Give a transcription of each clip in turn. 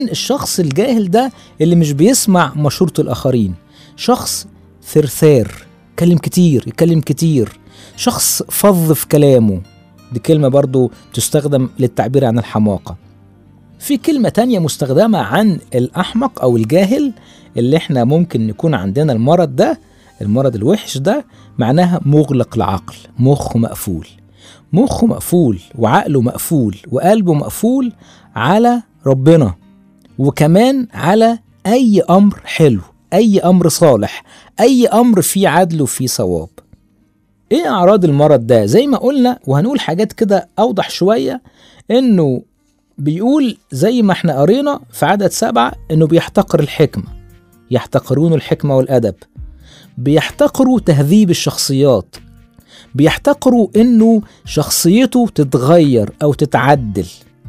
الشخص الجاهل ده اللي مش بيسمع مشورة الآخرين شخص ثرثار يتكلم كتير يتكلم كتير شخص فظ في كلامه دي كلمة برضو تستخدم للتعبير عن الحماقة في كلمة تانية مستخدمة عن الأحمق أو الجاهل اللي احنا ممكن نكون عندنا المرض ده المرض الوحش ده معناها مغلق العقل مخه مقفول مخه مقفول وعقله مقفول وقلبه مقفول على ربنا وكمان على أي أمر حلو أي أمر صالح أي أمر فيه عدل وفيه صواب إيه أعراض المرض ده؟ زي ما قلنا وهنقول حاجات كده أوضح شوية إنه بيقول زي ما احنا قرينا في عدد سبعة إنه بيحتقر الحكمة يحتقرون الحكمة والأدب بيحتقروا تهذيب الشخصيات بيحتقروا إنه شخصيته تتغير أو تتعدل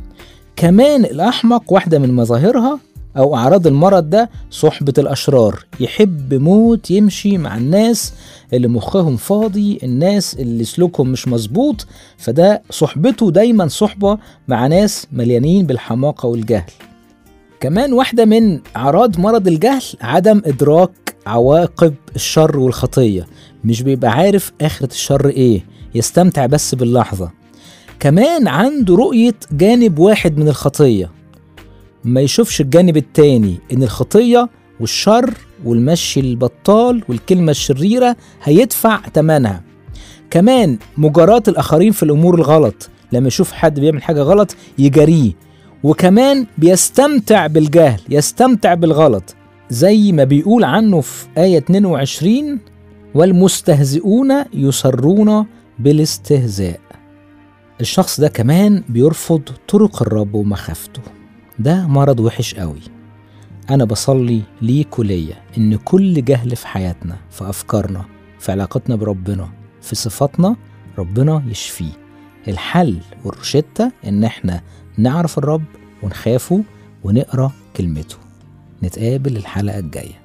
كمان الأحمق واحدة من مظاهرها أو أعراض المرض ده صحبة الأشرار يحب موت يمشي مع الناس اللي مخهم فاضي الناس اللي سلوكهم مش مظبوط فده صحبته دايما صحبة مع ناس مليانين بالحماقة والجهل كمان واحدة من أعراض مرض الجهل عدم إدراك عواقب الشر والخطية مش بيبقى عارف آخرة الشر إيه يستمتع بس باللحظة كمان عنده رؤية جانب واحد من الخطية ما يشوفش الجانب التاني ان الخطية والشر والمشي البطال والكلمة الشريرة هيدفع تمنها كمان مجاراة الآخرين في الأمور الغلط لما يشوف حد بيعمل حاجة غلط يجاريه وكمان بيستمتع بالجهل يستمتع بالغلط زي ما بيقول عنه في آية 22 والمستهزئون يصرون بالاستهزاء الشخص ده كمان بيرفض طرق الرب ومخافته ده مرض وحش قوي أنا بصلي ليك وليا إن كل جهل في حياتنا في أفكارنا في علاقتنا بربنا في صفاتنا ربنا يشفيه الحل والروشتة إن إحنا نعرف الرب ونخافه ونقرأ كلمته نتقابل الحلقة الجاية